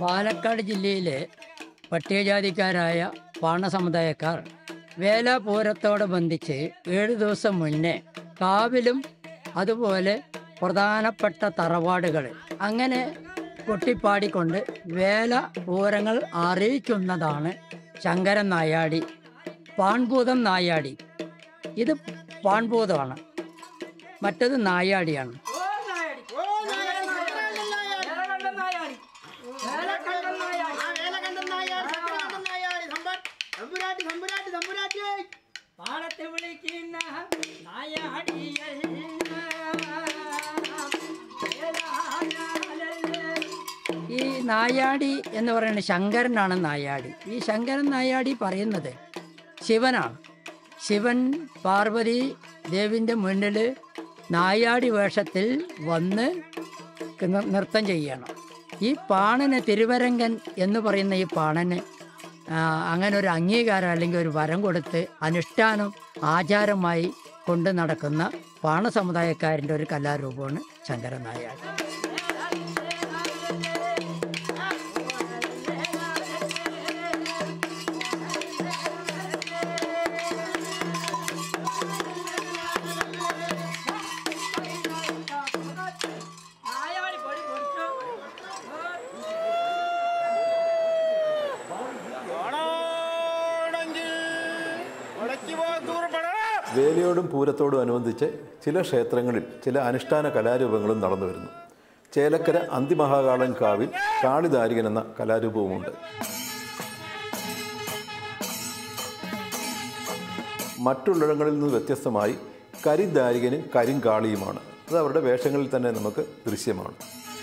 പാലക്കാട് ജില്ലയിലെ പട്ടികജാതിക്കാരായ പാണ സമുദായക്കാർ വേലാപൂരത്തോടനുബന്ധിച്ച് ഏഴു ദിവസം മുന്നേ കാവിലും അതുപോലെ പ്രധാനപ്പെട്ട തറവാടുകൾ അങ്ങനെ കൊട്ടിപ്പാടിക്കൊണ്ട് വേല പൂരങ്ങൾ അറിയിക്കുന്നതാണ് ശങ്കരൻ നായാടി പാൺഭൂതം നായാടി ഇത് പാൺഭൂതമാണ് മറ്റത് നായാടിയാണ് പാടത്ത് വിളിക്കുന്ന ഈ നായാടി എന്ന് പറയുന്നത് ശങ്കരനാണ് നായാടി ഈ ശങ്കരൻ നായാടി പറയുന്നത് ശിവനാണ് ശിവൻ പാർവതി ദേവിൻ്റെ മുന്നിൽ നായാടി വേഷത്തിൽ വന്ന് ന- നൃത്തം ചെയ്യണം ഈ പാണന് തിരുവരങ്കൻ എന്ന് പറയുന്ന ഈ പാണന് ആ, അങ്ങനെ ഒരു അംഗീകാരം അല്ലെങ്കിൽ ഒരു വരം കൊടുത്ത് അനുഷ്ഠാനം ആചാരമായി കൊണ്ട് നടക്കുന്ന പാണ സമുദായക്കാരൻ്റെ ഒരു കലാരൂപമാണ് ശങ്കരൻ നായാടി വേലയോടും പൂരത്തോടും അനുബന്ധിച്ച് ചില ക്ഷേത്രങ്ങളിൽ ചില അനുഷ്ഠാന കലാരൂപങ്ങളും നടന്നു വരുന്നു ചേലക്കര അന്തിമഹാകാളൻ കാവിൽ കാളിദാരികൻ എന്ന കലാരൂപവുമുണ്ട് മറ്റുള്ളിടങ്ങളിൽ നിന്ന് വ്യത്യസ്തമായി കരിദാരികനും കരിങ്കാളിയുമാണ് അത് അവരുടെ വേഷങ്ങളിൽ തന്നെ നമുക്ക് ദൃശ്യമാണ്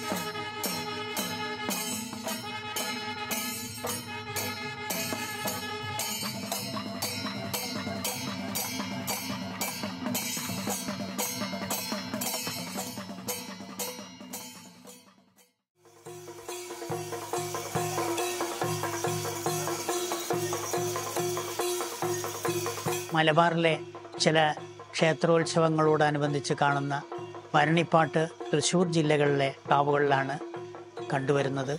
മലബാറിലെ ചില ക്ഷേത്രോത്സവങ്ങളോടനുബന്ധിച്ച് കാണുന്ന ഭരണിപ്പാട്ട് തൃശ്ശൂർ ജില്ലകളിലെ കാവുകളിലാണ് കണ്ടുവരുന്നത്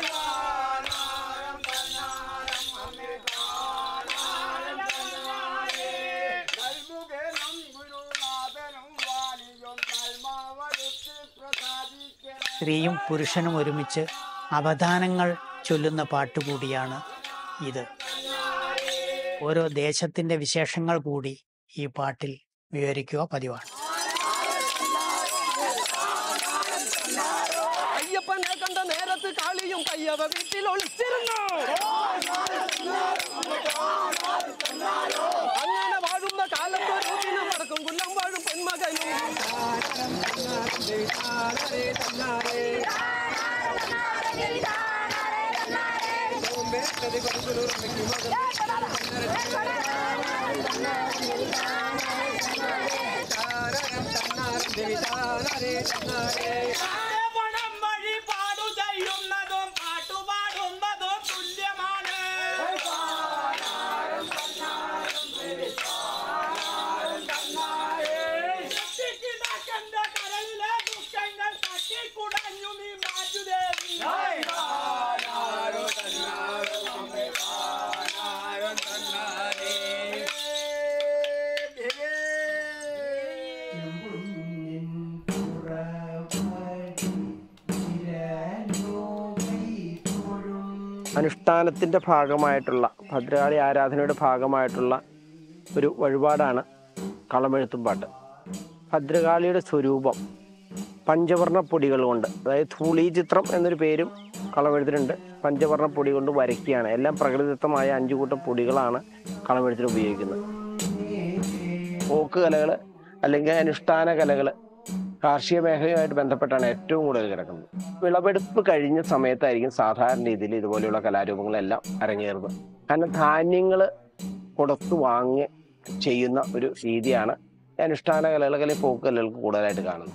സ്ത്രീയും പുരുഷനും ഒരുമിച്ച് അവധാനങ്ങൾ ചൊല്ലുന്ന പാട്ടുകൂടിയാണ് ഇത് ഓരോ ദേശത്തിന്റെ വിശേഷങ്ങൾ കൂടി ഈ പാട്ടിൽ വിവരിക്കുക പതിവാണ് അയ്യപ്പനെ കണ്ട നേരത്ത് കാളിയും പയ്യവ വീട്ടിൽ ഒളിച്ചിരുന്നു അങ്ങനെ വാഴുന്ന കാലത്ത് രൂപിന് വടക്കും കുല്ലം വാഴും പെൺമകനും പണം വഴി പാടു ചെയ്യുന്നതും പാട്ടുപാടുന്നതും തുല്യമാണ് ശക്തിക്കിതാക്കണ്ട കരളിലെ ദുഃഖങ്ങൾ തട്ടിക്കുടഞ്ഞു നീ മാറ്റുദേവി അനുഷ്ഠാനത്തിന്റെ ഭാഗമായിട്ടുള്ള ഭദ്രകാളി ആരാധനയുടെ ഭാഗമായിട്ടുള്ള ഒരു വഴിപാടാണ് കളമെഴുത്തും പാട്ട് ഭദ്രകാളിയുടെ സ്വരൂപം പഞ്ചവർണ്ണ പൊടികൾ കൊണ്ട് അതായത് ധൂളി ചിത്രം എന്നൊരു പേരും കളമെഴുത്തിനുണ്ട് പഞ്ചവർണ്ണ പൊടി കൊണ്ട് വരയ്ക്കുകയാണ് എല്ലാം പ്രകൃതിദത്തമായ അഞ്ചു കൂട്ടം പൊടികളാണ് കളമെഴുത്തിന് ഉപയോഗിക്കുന്നത് പോക്ക് കലകൾ അല്ലെങ്കിൽ അനുഷ്ഠാന കലകൾ കാർഷിക മേഖലയുമായിട്ട് ബന്ധപ്പെട്ടാണ് ഏറ്റവും കൂടുതൽ കിടക്കുന്നത് വിളവെടുപ്പ് കഴിഞ്ഞ സമയത്തായിരിക്കും സാധാരണ രീതിയിൽ ഇതുപോലെയുള്ള കലാരൂപങ്ങളെല്ലാം അരങ്ങേറുന്നത് കാരണം ധാന്യങ്ങൾ കൊടുത്തു വാങ്ങി ചെയ്യുന്ന ഒരു രീതിയാണ് ഈ അനുഷ്ഠാന കലകൾ അല്ലെങ്കിൽ പോക്ക് കലകൾക്ക് കൂടുതലായിട്ട് കാണുന്നത്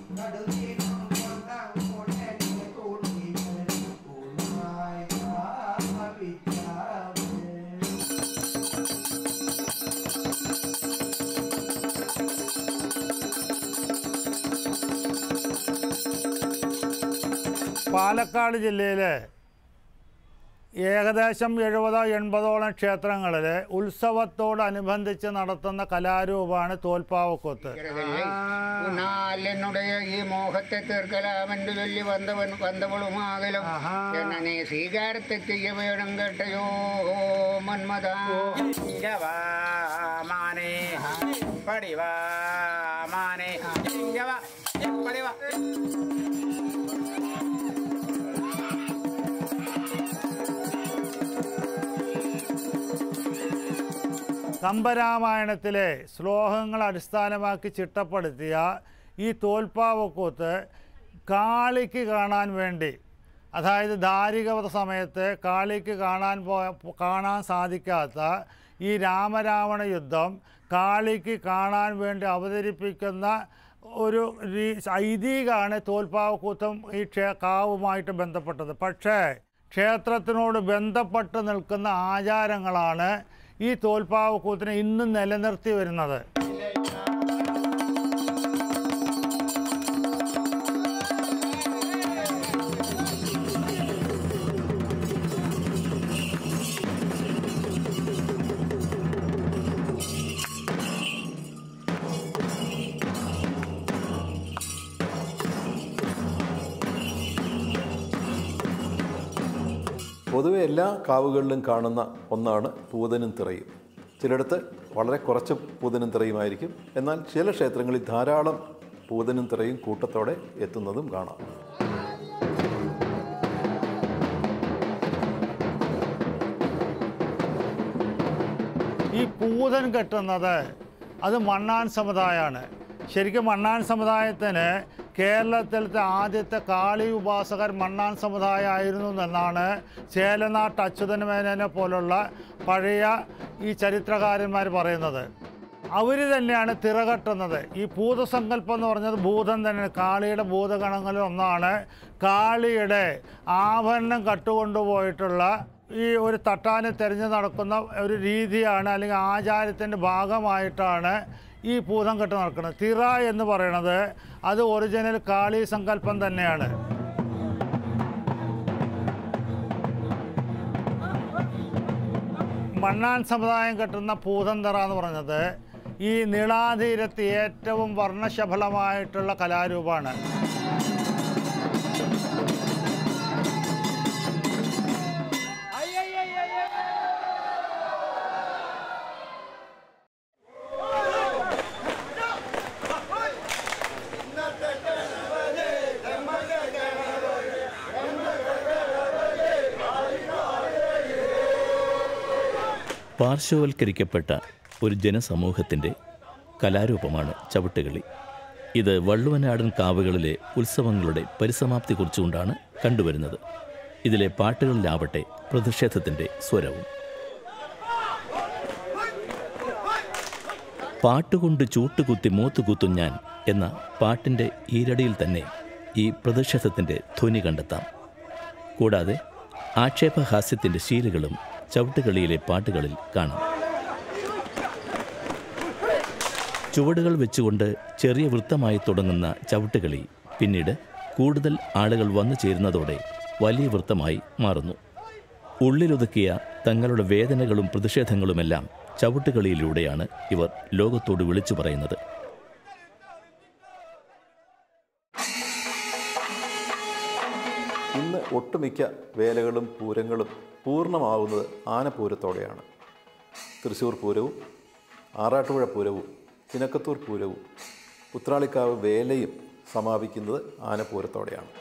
പാലക്കാട് ജില്ലയിലെ ഏകദേശം എഴുപതോ എൺപതോളം ക്ഷേത്രങ്ങളിൽ ഉത്സവത്തോടനുബന്ധിച്ച് നടത്തുന്ന കലാരൂപമാണ് തോൽപ്പാവക്കൂത്ത് ഉന്നാലെന്നുடைய ഈ മോഹത്തെ തീർക്കലാമെന്ന് ചൊല്ലി വന്നവൻ വന്നവളുമാകലും എന്ന നീ സ്വീകാരത്തെ ചെയ്യ വേണം കേട്ടയോ മന്മത മാനേ പടിവാ മാനേ പടിവാ കമ്പരാമായണത്തിലെ ശ്ലോകങ്ങൾ അടിസ്ഥാനമാക്കി ചിട്ടപ്പെടുത്തിയ ഈ തോൽപ്പാവക്കൂത്ത് കാളിക്ക് കാണാൻ വേണ്ടി അതായത് ധാരികവധ സമയത്ത് കാളിക്ക് കാണാൻ പോയ കാണാൻ സാധിക്കാത്ത ഈ രാമരാവണ യുദ്ധം കാളിക്ക് കാണാൻ വേണ്ടി അവതരിപ്പിക്കുന്ന ഒരു രീ- ഐതിഹ്യമാണ് തോൽപ്പാവക്കൂത്തും ഈ ക്ഷേ കാവുമായിട്ട് ബന്ധപ്പെട്ടത് പക്ഷേ ക്ഷേത്രത്തിനോട് ബന്ധപ്പെട്ട് നിൽക്കുന്ന ആചാരങ്ങളാണ് ഈ തോൽപ്പാവക്കൂത്തിനെ ഇന്നും നിലനിർത്തി വരുന്നത് പൊതുവെ എല്ലാ കാവുകളിലും കാണുന്ന ഒന്നാണ് പൂതനും തിറയും ചിലയിടത്ത് വളരെ കുറച്ച് പൂതനും തിറയുമായിരിക്കും എന്നാൽ ചില ക്ഷേത്രങ്ങളിൽ ധാരാളം പൂതനും തിറയും കൂട്ടത്തോടെ എത്തുന്നതും കാണാം ഈ പൂതൻ കെട്ടുന്നത് അത് മണ്ണാൻ സമുദായമാണ് ശരിക്കും മണ്ണാൻ സമുദായത്തിന് കേരളത്തിലത്തെ ആദ്യത്തെ കാളി ഉപാസകർ മണ്ണാൻ സമുദായമായിരുന്നു എന്നാണ് ചേലനാട്ട് അച്യുതൻ മേനോനെ പോലുള്ള പഴയ ഈ ചരിത്രകാരന്മാർ പറയുന്നത് അവർ തന്നെയാണ് തിറകെട്ടുന്നത് ഈ ഭൂതസങ്കല്പം എന്ന് പറഞ്ഞത് ഭൂതം തന്നെയാണ് കാളിയുടെ ഭൂതഗണങ്ങളിൽ ഒന്നാണ് കാളിയുടെ ആഭരണം കട്ടുകൊണ്ടുപോയിട്ടുള്ള ഈ ഒരു തട്ടാനെ തിരഞ്ഞു നടക്കുന്ന ഒരു രീതിയാണ് അല്ലെങ്കിൽ ആചാരത്തിൻ്റെ ഭാഗമായിട്ടാണ് ഈ ഭൂതം കെട്ട് നടക്കുന്നത് തിറ എന്ന് പറയുന്നത് അത് ഒറിജിനൽ കാളി സങ്കല്പം തന്നെയാണ് മണ്ണാൻ സമുദായം കെട്ടുന്ന പൂതന്തറ എന്ന് പറഞ്ഞത് ഈ നീളാതീരത്ത് ഏറ്റവും വർണ്ണശബളമായിട്ടുള്ള കലാരൂപമാണ് പാർശ്വവൽക്കരിക്കപ്പെട്ട ഒരു ജനസമൂഹത്തിൻ്റെ കലാരൂപമാണ് ചവിട്ടുകളി ഇത് വള്ളുവനാടൻ കാവുകളിലെ ഉത്സവങ്ങളുടെ പരിസമാപ്തി കുറിച്ചുകൊണ്ടാണ് കണ്ടുവരുന്നത് ഇതിലെ പാട്ടുകളിലാവട്ടെ പ്രതിഷേധത്തിൻ്റെ സ്വരവും പാട്ടുകൊണ്ട് ചൂട്ടുകുത്തി മൂത്തുകുത്തും ഞാൻ എന്ന പാട്ടിൻ്റെ ഈരടിയിൽ തന്നെ ഈ പ്രതിഷേധത്തിൻ്റെ ധ്വനി കണ്ടെത്താം കൂടാതെ ആക്ഷേപഹാസ്യത്തിൻ്റെ ശീലുകളും ചവിട്ടുകളിയിലെ പാട്ടുകളിൽ കാണാം ചുവടുകൾ വെച്ചുകൊണ്ട് ചെറിയ വൃത്തമായി തുടങ്ങുന്ന ചവിട്ടുകളി പിന്നീട് കൂടുതൽ ആളുകൾ വന്നു ചേരുന്നതോടെ വലിയ വൃത്തമായി മാറുന്നു ഉള്ളിലൊതുക്കിയ തങ്ങളുടെ വേദനകളും പ്രതിഷേധങ്ങളുമെല്ലാം ചവിട്ടുകളിയിലൂടെയാണ് ഇവർ ലോകത്തോട് വിളിച്ചു പറയുന്നത് ഇന്ന് ഒട്ടുമിക്ക വേലകളും പൂരങ്ങളും പൂർണ്ണമാവുന്നത് ആനപ്പൂരത്തോടെയാണ് തൃശ്ശൂർ പൂരവും ആറാട്ടുപുഴ പൂരവും ചിനക്കത്തൂർ പൂരവും ഉത്രാളിക്കാവ് വേലയും സമാപിക്കുന്നത് ആനപ്പൂരത്തോടെയാണ്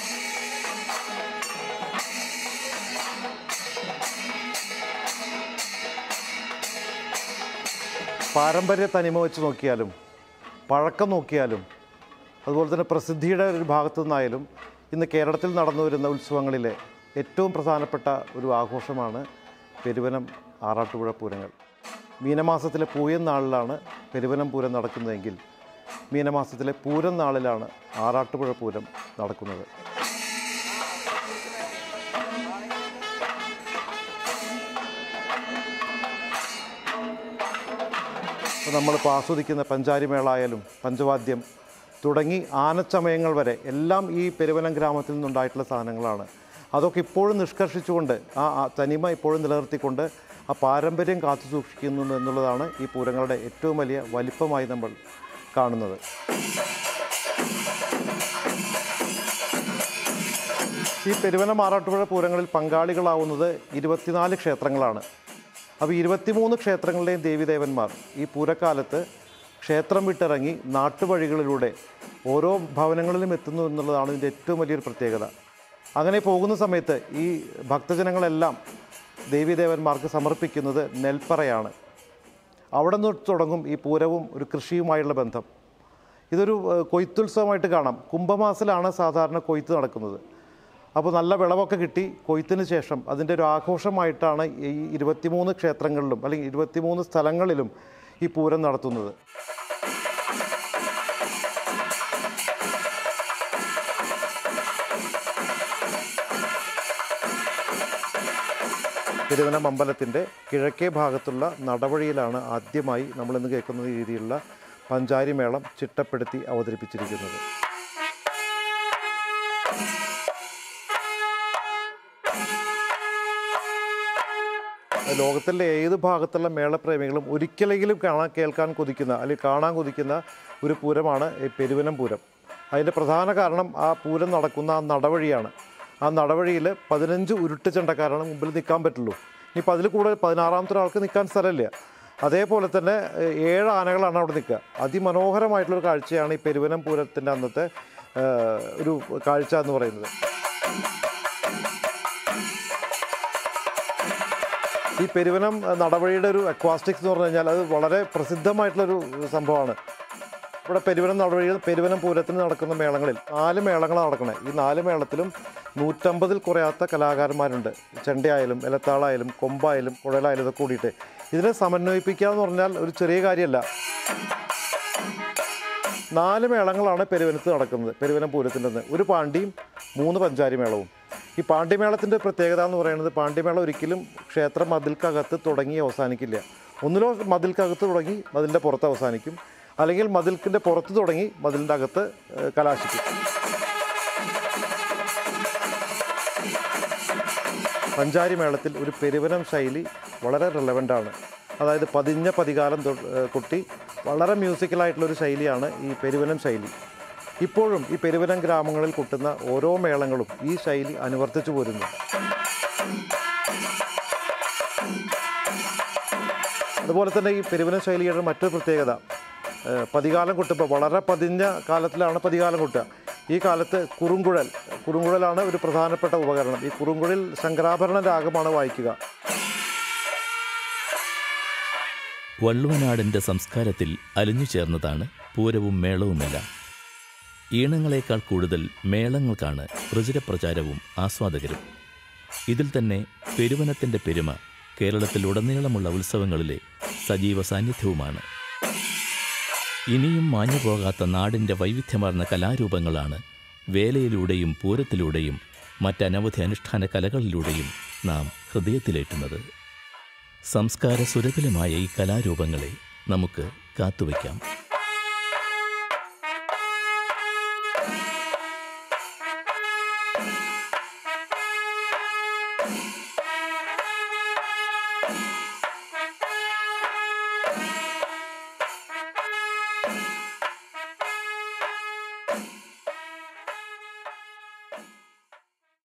പാരമ്പര്യ തനിമ വെച്ച് നോക്കിയാലും പഴക്കം നോക്കിയാലും അതുപോലെ തന്നെ പ്രസിദ്ധിയുടെ ഒരു ഭാഗത്തു നിന്നായാലും ഇന്ന് കേരളത്തിൽ നടന്നു വരുന്ന ഉത്സവങ്ങളിലെ ഏറ്റവും പ്രധാനപ്പെട്ട ഒരു ആഘോഷമാണ് പെരുവനം ആറാട്ടുപുഴ പൂരങ്ങൾ മീനമാസത്തിലെ പൂയം നാളിലാണ് പെരുവനം പൂരം നടക്കുന്നതെങ്കിൽ മീനമാസത്തിലെ പൂരം നാളിലാണ് ആറാട്ടുപുഴ പൂരം നടക്കുന്നത് ഇപ്പോൾ നമ്മളിപ്പോൾ ആസ്വദിക്കുന്ന പഞ്ചാരിമേളായാലും പഞ്ചവാദ്യം തുടങ്ങി ആനച്ചമയങ്ങൾ വരെ എല്ലാം ഈ പെരുവനം ഗ്രാമത്തിൽ നിന്നുണ്ടായിട്ടുള്ള സാധനങ്ങളാണ് അതൊക്കെ ഇപ്പോഴും നിഷ്കർഷിച്ചുകൊണ്ട് ആ ആ തനിമ ഇപ്പോഴും നിലനിർത്തിക്കൊണ്ട് ആ പാരമ്പര്യം കാത്തു സൂക്ഷിക്കുന്നു എന്നുള്ളതാണ് ഈ പൂരങ്ങളുടെ ഏറ്റവും വലിയ വലിപ്പമായി നമ്മൾ കാണുന്നത് ഈ പെരുവന മാറാട്ടുപുഴ പൂരങ്ങളിൽ പങ്കാളികളാവുന്നത് ഇരുപത്തിനാല് ക്ഷേത്രങ്ങളാണ് അപ്പോൾ ഇരുപത്തിമൂന്ന് ക്ഷേത്രങ്ങളിലെയും ദേവീദേവന്മാർ ഈ പൂരക്കാലത്ത് ക്ഷേത്രം വിട്ടിറങ്ങി നാട്ടുവഴികളിലൂടെ ഓരോ ഭവനങ്ങളിലും എത്തുന്നു എന്നുള്ളതാണ് ഇതിൻ്റെ ഏറ്റവും വലിയൊരു പ്രത്യേകത അങ്ങനെ പോകുന്ന സമയത്ത് ഈ ഭക്തജനങ്ങളെല്ലാം ദേവീദേവന്മാർക്ക് സമർപ്പിക്കുന്നത് നെൽപ്പറയാണ് അവിടെ നിന്ന് തുടങ്ങും ഈ പൂരവും ഒരു കൃഷിയുമായുള്ള ബന്ധം ഇതൊരു ഏഹ്, കൊയ്ത്തുത്സവമായിട്ട് കാണാം കുംഭമാസത്തിലാണ് സാധാരണ കൊയ്ത്ത് നടക്കുന്നത് അപ്പോൾ നല്ല വിളവൊക്കെ കിട്ടി കൊയ്ത്തിന് ശേഷം അതിൻ്റെ ഒരു ആഘോഷമായിട്ടാണ് ഈ ഇരുപത്തിമൂന്ന് ക്ഷേത്രങ്ങളിലും അല്ലെങ്കിൽ ഇരുപത്തിമൂന്ന് സ്ഥലങ്ങളിലും ഈ പൂരം നടത്തുന്നത് തിരുവനം അമ്പലത്തിൻ്റെ കിഴക്കേ ഭാഗത്തുള്ള നടവഴിയിലാണ് ആദ്യമായി നമ്മളിന്ന് കേൾക്കുന്ന രീതിയിലുള്ള പഞ്ചാരി മേളം ചിട്ടപ്പെടുത്തി അവതരിപ്പിച്ചിരിക്കുന്നത് ലോകത്തിലെ ഏത് ഭാഗത്തുള്ള മേളപ്രേമികളും ഒരിക്കലെങ്കിലും കാണാൻ കേൾക്കാൻ കൊതിക്കുന്ന അല്ലെങ്കിൽ കാണാൻ കൊതിക്കുന്ന ഒരു പൂരമാണ് ഈ പെരുവനം പൂരം അതിൻ്റെ പ്രധാന കാരണം ആ പൂരം നടക്കുന്ന ആ നടവഴിയാണ് ആ നടവഴിയിൽ പതിനഞ്ച് ഉരുട്ട് ചെണ്ടക്കാരാണ് മുമ്പിൽ നിൽക്കാൻ പറ്റുള്ളൂ ഇനിയിപ്പോൾ അതിൽ കൂടെ പതിനാറാമത്തെ ഒരാൾക്ക് നിൽക്കാൻ സ്ഥലമില്ല അതേപോലെ തന്നെ ഏഹ്, ഏഴ് ആനകളാണ് അവിടെ നിൽക്കുക അതിമനോഹരമായിട്ടുള്ളൊരു കാഴ്ചയാണ് ഈ പെരുവനം പൂരത്തിൻ്റെ അന്നത്തെ ഏഹ്, ഒരു കാഴ്ച എന്ന് പറയുന്നത് ഈ പെരുവനം അഹ്, നടവഴിയുടെ ഒരു അക്വാസ്റ്റിക്സ് എന്ന് പറഞ്ഞു കഴിഞ്ഞാൽ അത് വളരെ പ്രസിദ്ധമായിട്ടുള്ളൊരു സംഭവമാണ് ഇവിടെ പെരുവനം നടവഴിയിൽ പെരുവനം പൂരത്തിന് നടക്കുന്ന മേളങ്ങളിൽ നാല് മേളങ്ങളാണ് നടക്കുന്നത് ഈ നാല് മേളത്തിലും നൂറ്റമ്പതിൽ കുറയാത്ത കലാകാരന്മാരുണ്ട് ചെണ്ടയായാലും എലത്താളായാലും കൊമ്പായാലും കുഴലായാലും ഇതൊക്കെ കൂടിയിട്ട് ഇതിനെ സമന്വയിപ്പിക്കുക എന്ന് പറഞ്ഞാൽ ഒരു ചെറിയ കാര്യമല്ല നാല് മേളങ്ങളാണ് പെരുവനത്ത് നടക്കുന്നത് പെരുവനം പൂരത്തിൻ്റെ അന്ന് ഒരു പാണ്ടിയും മൂന്ന് പഞ്ചാരി മേളവും ഈ പാണ്ഡിമേളത്തിൻ്റെ പ്രത്യേകത എന്ന് പറയുന്നത് പാണ്ഡിമേളം ഒരിക്കലും ക്ഷേത്ര മതിൽക്കകത്ത് തുടങ്ങി അവസാനിക്കില്ല ഒന്നിലോ മതിൽക്കകത്ത് തുടങ്ങി മതിലിൻ്റെ പുറത്ത് അവസാനിക്കും അല്ലെങ്കിൽ മതിൽക്കിൻ്റെ പുറത്ത് തുടങ്ങി മതിലിൻ്റെ അകത്ത് ഏഹ്, കലാശിക്കും പഞ്ചാരി മേളത്തിൽ ഒരു പെരുവനം ശൈലി വളരെ റെലവൻ്റാണ് അതായത് പതിഞ്ഞ പതികാലം തൊ- ഏഹ് കൊട്ടി വളരെ മ്യൂസിക്കലായിട്ടുള്ളൊരു ശൈലിയാണ് ഈ പെരുവനം ശൈലി ഇപ്പോഴും ഈ പെരുവനം ഗ്രാമങ്ങളിൽ കൊട്ടുന്ന ഓരോ മേളങ്ങളും ഈ ശൈലി അനുവർത്തിച്ചു പോരുന്നു അതുപോലെ തന്നെ ഈ പെരുവനം ശൈലിയുടെ മറ്റൊരു പ്രത്യേകത ഏഹ് പതികാലം കൊട്ടുമ്പോൾ വളരെ പതിഞ്ഞ കാലത്തിലാണ് പതികാലം കൊട്ടുക ഈ കാലത്ത് കുറുങ്കുഴൽ കുറുങ്കുഴലാണ് ഒരു പ്രധാനപ്പെട്ട ഉപകരണം ഈ കുറുങ്കുഴൽ ശങ്കരാഭരണ രാഗമാണ് വായിക്കുക വള്ളുവനാടിൻ്റെ സംസ്കാരത്തിൽ അലിഞ്ഞു ചേർന്നതാണ് പൂരവും മേളവുമെല്ലാം ഈണങ്ങളെക്കാൾ കൂടുതൽ മേളങ്ങൾക്കാണ് പ്രചുരപ്രചാരവും ആസ്വാദകരും ഇതിൽ തന്നെ പെരുവനത്തിൻ്റെ പെരുമ കേരളത്തിലുടനീളമുള്ള ഉത്സവങ്ങളിലെ സജീവ സാന്നിധ്യവുമാണ് ഇനിയും മാഞ്ഞു പോകാത്ത നാടിൻ്റെ വൈവിധ്യമാർന്ന കലാരൂപങ്ങളാണ് വേലയിലൂടെയും പൂരത്തിലൂടെയും മറ്റനവധി അനുഷ്ഠാന കലകളിലൂടെയും നാം ഹൃദയത്തിലേറ്റുന്നത് സംസ്കാര സുരഭിലമായ ഈ കലാരൂപങ്ങളെ നമുക്ക് കാത്തുവയ്ക്കാം